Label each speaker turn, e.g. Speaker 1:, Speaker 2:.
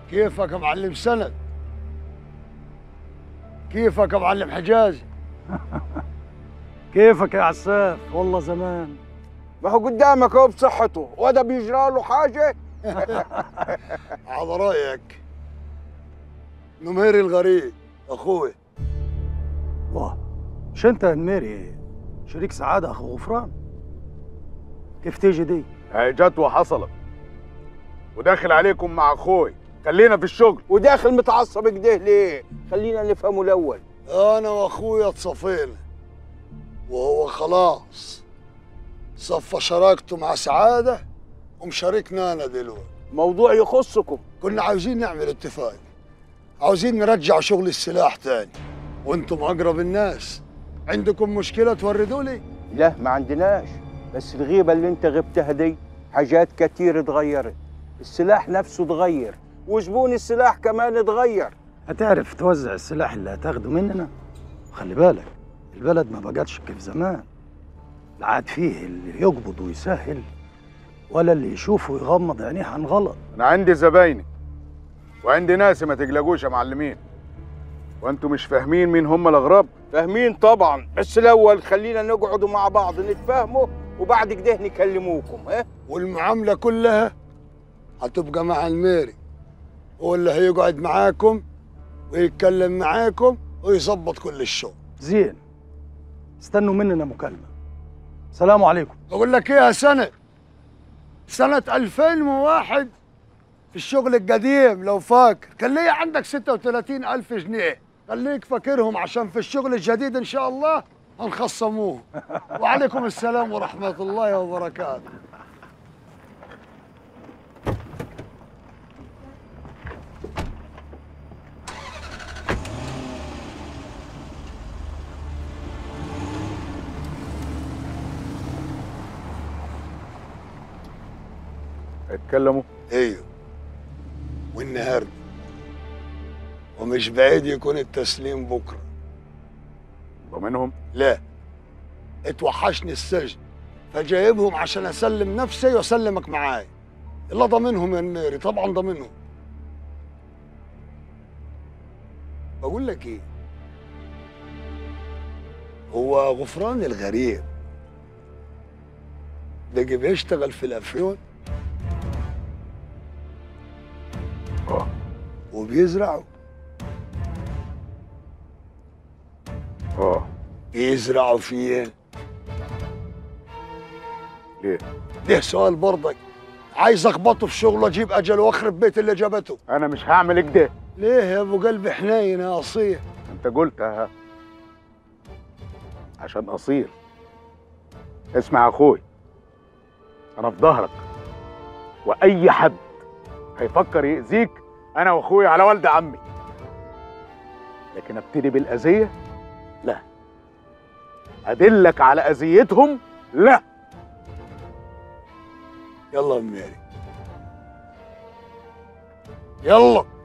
Speaker 1: كيفك يا معلم سند كيفك يا معلم حجازي
Speaker 2: كيفك يا عساف والله زمان
Speaker 3: ما هو قدامك اهو بصحته وده بيجرى له حاجه
Speaker 1: على رايك نميري الغريب اخوي
Speaker 2: واه مش انت يا نميري شريك سعاده اخو غفران كيف تيجي دي
Speaker 4: هي جت وحصلت وداخل عليكم مع اخوي خلينا في الشغل
Speaker 3: وداخل متعصب كده ليه خلينا نفهمه الاول
Speaker 1: انا واخويا اتصفينا وهو خلاص صفى شراكته مع سعاده ومشاركنا انا دلوقتي
Speaker 3: موضوع يخصكم
Speaker 1: كنا عاوزين نعمل اتفاق عاوزين نرجع شغل السلاح تاني وانتم اقرب الناس عندكم مشكله توردوا لي
Speaker 3: لا ما عندناش بس الغيبه اللي انت غبتها دي حاجات كتير اتغيرت السلاح نفسه اتغير وزبون السلاح كمان اتغير
Speaker 2: هتعرف توزع السلاح اللي هتاخده مننا خلي بالك البلد ما بقتش كيف زمان لا عاد فيه اللي يقبض ويسهل ولا اللي يشوفه يغمض عينيه عن غلط
Speaker 4: انا عندي زبايني وعندي ناس ما تقلقوش يا معلمين وانتم مش فاهمين مين هم الاغراب
Speaker 3: فاهمين طبعا بس الاول خلينا نقعدوا مع بعض نتفاهموا وبعد كده نكلموكم ها
Speaker 1: والمعامله كلها هتبقى مع الميري هو اللي هيقعد معاكم ويتكلم معاكم ويظبط كل الشغل
Speaker 2: زين استنوا مننا مكالمه سلام عليكم
Speaker 1: بقول لك ايه يا سنة سنة 2001 في الشغل القديم لو فاكر كان ليا عندك 36 ألف جنيه خليك فاكرهم عشان في الشغل الجديد إن شاء الله هنخصموه وعليكم السلام ورحمة الله وبركاته
Speaker 4: اتكلموا
Speaker 1: ايوه والنهارده ومش بعيد يكون التسليم بكره
Speaker 4: ضمنهم
Speaker 1: لا اتوحشني السجن فجايبهم عشان اسلم نفسي واسلمك معاي الا ضامنهم يا النيري طبعا ضامنهم بقول لك ايه هو غفران الغريب ده جه بيشتغل في الافيون
Speaker 4: اه
Speaker 1: وبيزرعوا
Speaker 4: اه
Speaker 1: يزرعوا فين
Speaker 4: ليه
Speaker 1: ده سؤال برضك عايز اخبطه في شغله اجيب اجل واخرب بيت اللي جابته
Speaker 4: انا مش هعمل كده
Speaker 1: ليه يا ابو قلب حنين يا اصيل
Speaker 4: انت قلتها عشان اصيل اسمع يا اخوي انا في ظهرك واي حد هيفكر يأذيك انا واخويا على والد عمي لكن ابتدي بالاذيه لا ادلك على اذيتهم لا
Speaker 1: يلا يا ميري يلا